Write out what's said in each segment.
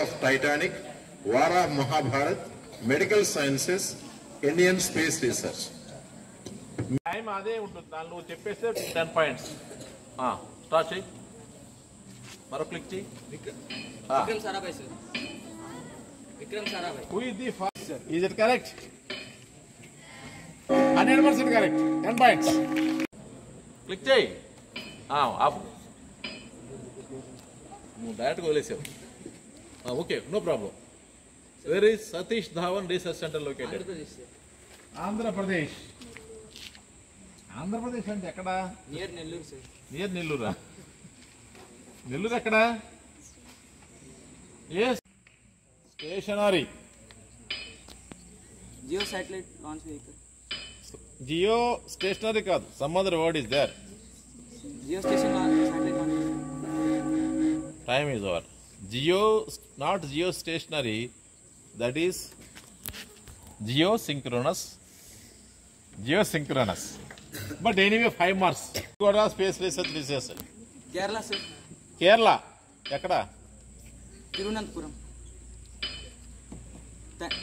of Titanic, War of Mahabharat, Medical Sciences, Indian Space Research. Time అదే ఉంటుంది దాన్ని నువ్వు చెప్పేస్తే టెన్ పాయింట్స్ స్టార్ట్ చేయి మరో క్లిక్ చేయి Vikram Sarabhai sir Vikram Sarabhai who is the first is it correct hundred percent correct ten points click చేయి off నువ్వు డైరెక్ట్గా వదిలేసావు okay no problem where is Satish Dhawan research centre located Andhra Pradesh sir Andhra Pradesh Andhra Pradesh అంటే ఎక్కడ నియర్ నెల్లూరు సార్ నియర్ నెల్లూరా నెల్లూరు ఎక్కడ ఏ stationary geo satellite launch vehicle geo stationary కాదు some other word is there geo station satellite launch time is over geo not geo stationary that is geo synchronous geo synchronous but anyway five marks కూడా space research research Kerala sir Kerala ఎక్కడ తిరువనంతపురం త-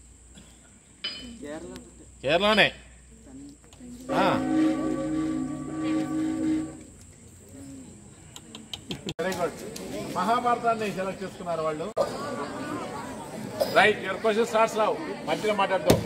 కేరళ కేరళనే very good మహాభారతాన్ని select చేసుకున్నారు వాళ్ళు right your question starts రావు మధ్యలో మాట్లాడతాం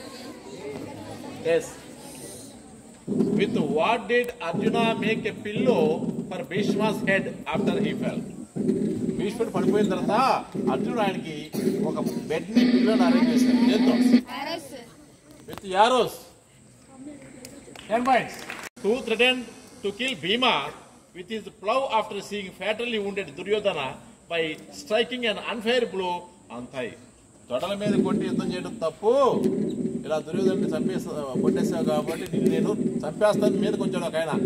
yes with what did Arjuna make a pillow for Bhishma's head after he fell భీష్ముడు పడిపోయిన తర్వాత అర్జునుడు ఆయనకి ఒక బెడ్ ని పిల్లోని అరేంజ్ చేశాడు చేద్దాం with arrows. Ten points. Who threatened to kill Bhima with his plow after seeing fatally wounded Duryodhana by striking an unfair blow on thigh. తొడల మీద కొట్టి యుద్ధం చేయడం తప్పు ఇలా దుర్యోధను చంపేస్తా కొట్టేసావు కాబట్టి నిన్ను నేను చంపేస్తాను మీద కొంచెం ఒక ఆయన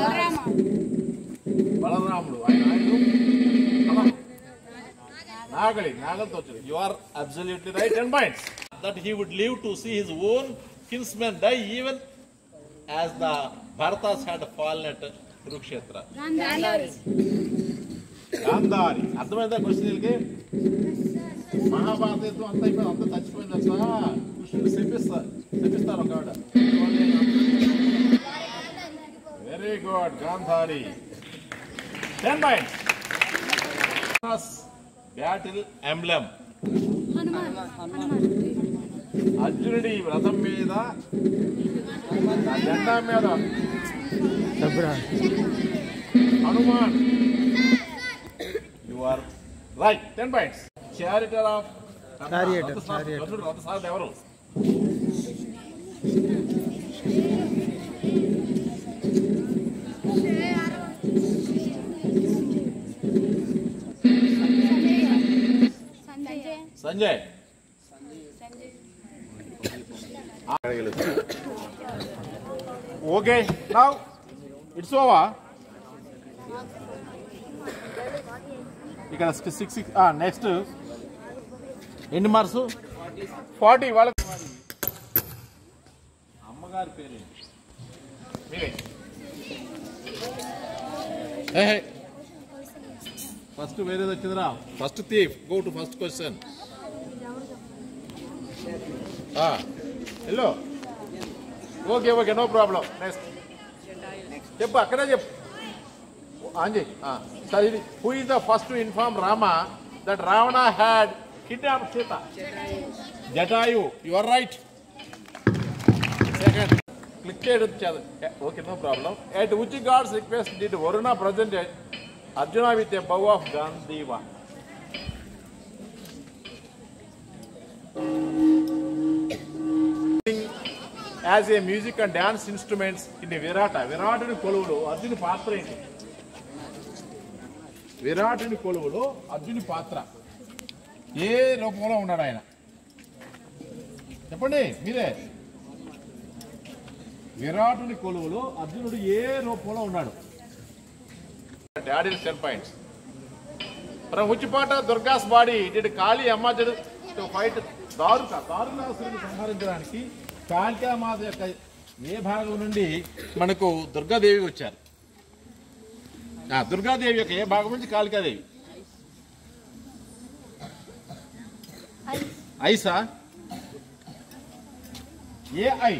బలరాముడు ఆయన ఆయన నాగలి నాగలితో వచ్చాడు you are absolutely right ten points that he would live to see his own kinsmen die even as the Bharatas had fallen at Kurukshetra Gandhari అర్థమైందా క్వశ్చన్కి మహాభారత యుద్ధం అంతా అయిపోయింది అంతా చచ్చిపోయింది అసలు కృష్ణుడు శపిస్తారు శపిస్తారు ఒక ఆవిడ very good Gandhari ten points battle emblem అర్జునుడి వ్రతం మీద ఆ జెండా మీద Hanuman you are right ten points charioteer of రథసారథి ఎవరు సంజయ్ ఓకే నౌ ఇట్స్ ఓవా ఇక్కడ సిక్స్ సిక్స్ నెక్స్ట్ ఎన్ని మార్క్స్ ఫార్టీ వాళ్ళకి అమ్మగారి పేరు మీరే ఫస్ట్ వేరేది వచ్చిందిరా first thief go to first question hello okay okay no problem next చెప్పు అక్కడే చెప్పు అంజయ్ సరే ఇది who is the first to inform Rama that Ravana had kidnap Sita Jatayu you are right second click చేయడం ఓకే నో ప్రాబ్లం ఎట్ ఉచి god's request did Varuna present Arjuna with a bow of Gandiva as a music and dance instruments in Virata విరాటుని కొలువులో అర్జుని పాత్ర ఏంటి విరాటుని కొలువులో అర్జుని పాత్ర ఏ రూపంలో ఉన్నాడు ఆయన చెప్పండి మీరే విరాటుని కొలువులో అర్జునుడు ఏ రూపంలో ఉన్నాడు డాడీ టెన్ పాయింట్స్ ఫ్రమ్ ఉచ్చిపాట దుర్గాస్ బాడీ డిడ్ కాళీ అమ్మాజుడు టు ఫైట్ దారుక దారుణాసురుని సంహరించడానికి కాళికామాత యొక్క ఏ భాగం నుండి మనకు దుర్గాదేవి వచ్చారు ఆ దుర్గాదేవి యొక్క ఏ భాగం నుంచి కాళికాదేవి ఐసా ఏఐ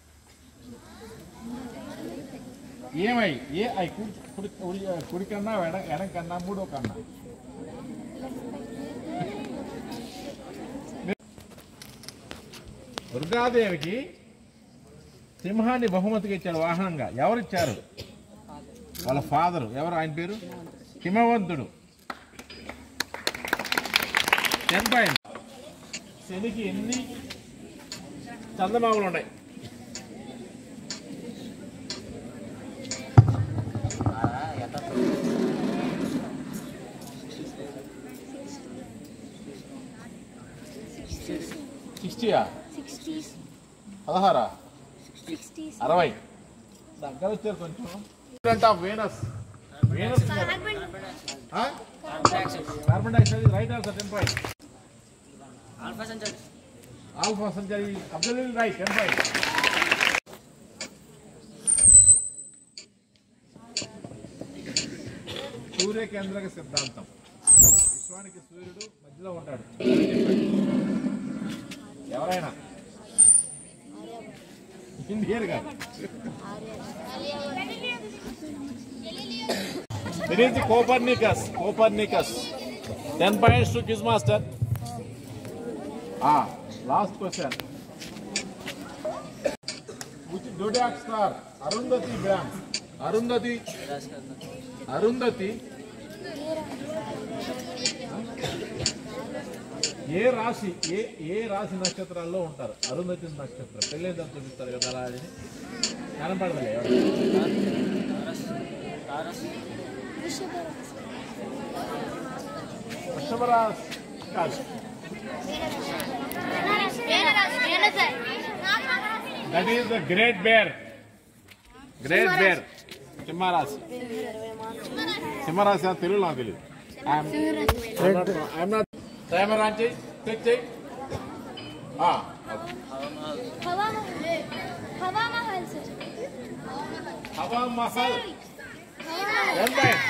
ఏమై ఏఐ కుడి కుడి కుడి- కుడి కన్నా ఎడ ఎడం కన్నా మూడో కన్నా దుర్గాదేవికి సింహాన్ని బహుమతిగా ఇచ్చాడు వాహనంగా ఎవరిచ్చారు వాళ్ళ ఫాదరు ఎవరు ఆయన పేరు హిమవంతుడు టెన్ పాయింట్ శనికి ఎన్ని చందమామలు ఉన్నాయి సిక్స్టీయా సిక్స్టీస్ పదహారా సిక్స్టీస్ అరవై దగ్గర వచ్చారు కొంచెం student of Venus Venus carbon dioxide right answer ten point alpha century alpha సంచరి అబ్దుల్ రైట్ టెన్ పాయింట్ సూర్య కేంద్రక సిద్ధాంతం విశ్వానికి సూర్యుడు మధ్యలో ఉంటాడు ఎవరైనా ఇండియర్ కాదు It is Copernicus. Copernicus. 10 points to Quiz Master. Ah, last question. Which zodiac star? Arundhati Bram. Arundhati. Arundhati. ఏ రాశి ఏ ఏ రాశి నక్షత్రాల్లో ఉంటారు అరుంధతి నక్షత్రం పెళ్ళేదో చూపిస్తారు కదా అలా అని కనపడదులే వృషభ రాశి కాదు that is the great bear great bear సింహరాశి సింహరాశి అని తెలుగు నాకు తెలియదు ఐఎమ్ నాట్ డ్రైవర్ ఆన్ చేయి క్లిక్ చేయి ఆ, ఓకే. హవా మహల్ సార్ హవా మహల్ హవా వన్ పాయింట్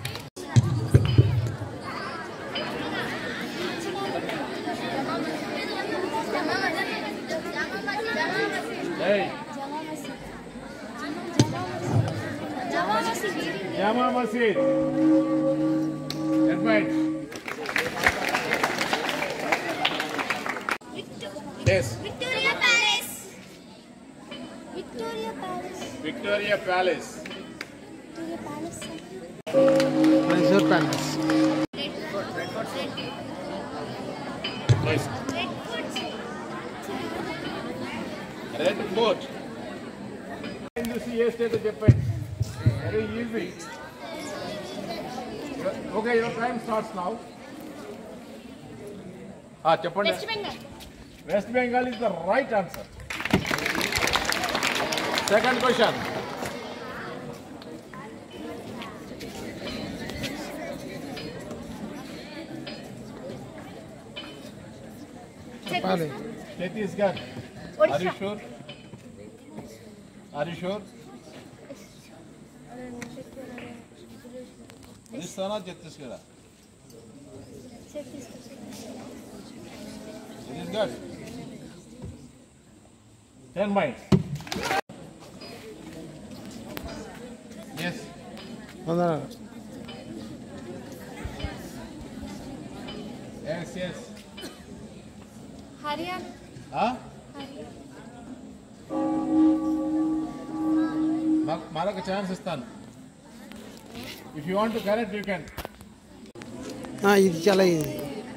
ఏయ్ జమా Masjid Jama Masjid one point yes Victoria palace Victoria palace Victoria palace Victoria palace Mysore palace next red foods red fort చూసి ఏ స్టేట్ చెప్పండి very easy okay your time starts now చెప్పండి West Bengal West Bengal is the right answer second question చెప్పాలి Chhattisgarh are you sure are you sure ఒరిస్సానా Chhattisgarh Chhattisgarh ten miles yes Vandana yes yes Haryana మరొక chance ఇస్తాను if you want to correct you can ఆ, ఇది చాలా ఇది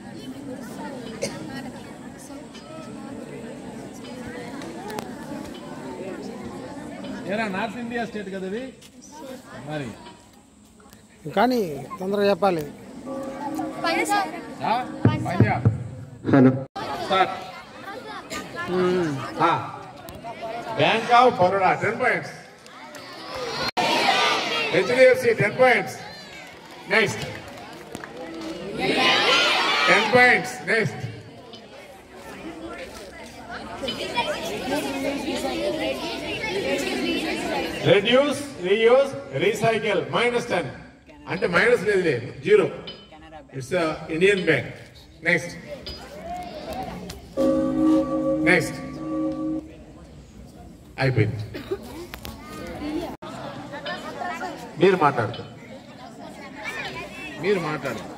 ఏరా నార్త్ ఇండియా స్టేట్ కదా ఇది మరి కానీ తొందరగా చెప్పాలి పంజాబ్ ఆ? Punjab hello start Bank of Baroda ten points HDFC ten points next ten points next reduce reuse recycle minus ten అంటే మైనస్ లేదు లేదు zero it's Indian Bank next next అయిపోయింది మీరు మాట్లాడతారు మీరు మాట్లాడతారు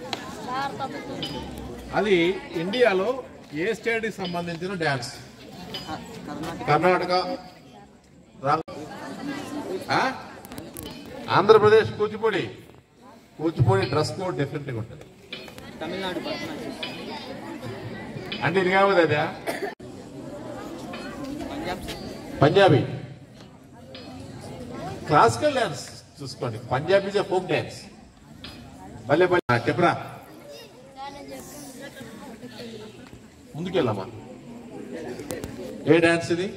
అది ఇండియాలో ఏ స్టేట్కి సంబంధించిన డ్యాన్స్ కర్ణాటక రా- ఆ? ఆంధ్రప్రదేశ్ కూచిపూడి కూచిపూడి డ్రెస్ కోడ్ డిఫరెంట్గా ఉంటుంది తమిళనాడు భరతనాట్యం అంటే ఇది కావద్దు అదే పంజాబ్ పంజాబీ క్లాసికల్ డ్యాన్స్ చూసుకోండి పంజాబీ ఫోక్ డ్యాన్స్ భలే భలే ఆ, చెప్పరా ముందుకెళ్ళమ్మా ఏ డ్యాన్స్ ఇది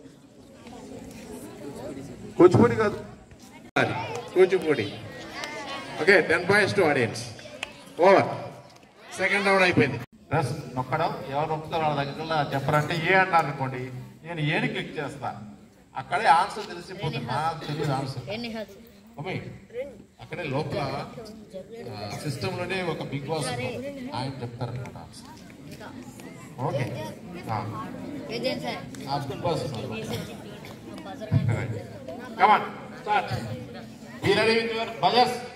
కూచిపూడి కాదు అది, Kuchipudi okay ten points to audience over second round అయిపోయింది డ్రెస్ నొక్కడం ఎవరు నొక్కుతారో వాళ్ళ దగ్గర చెప్పరంటే ఏ అన్నారు అనుకోండి నేను ఏని క్లిక్ చేస్తా అక్కడే ఆన్సర్ తెలిసిపోతుంది నాకు తెలియదు ఆన్సర్ ఓకే అక్కడే లోపల సిస్టమ్ లోనే ఒక బిగ్ బాస్ ఉన్నారు. ఆయన చెప్తారు అనమాట ఆన్సర్ ఓకే ఆ big boss come on start be ready with your buzzers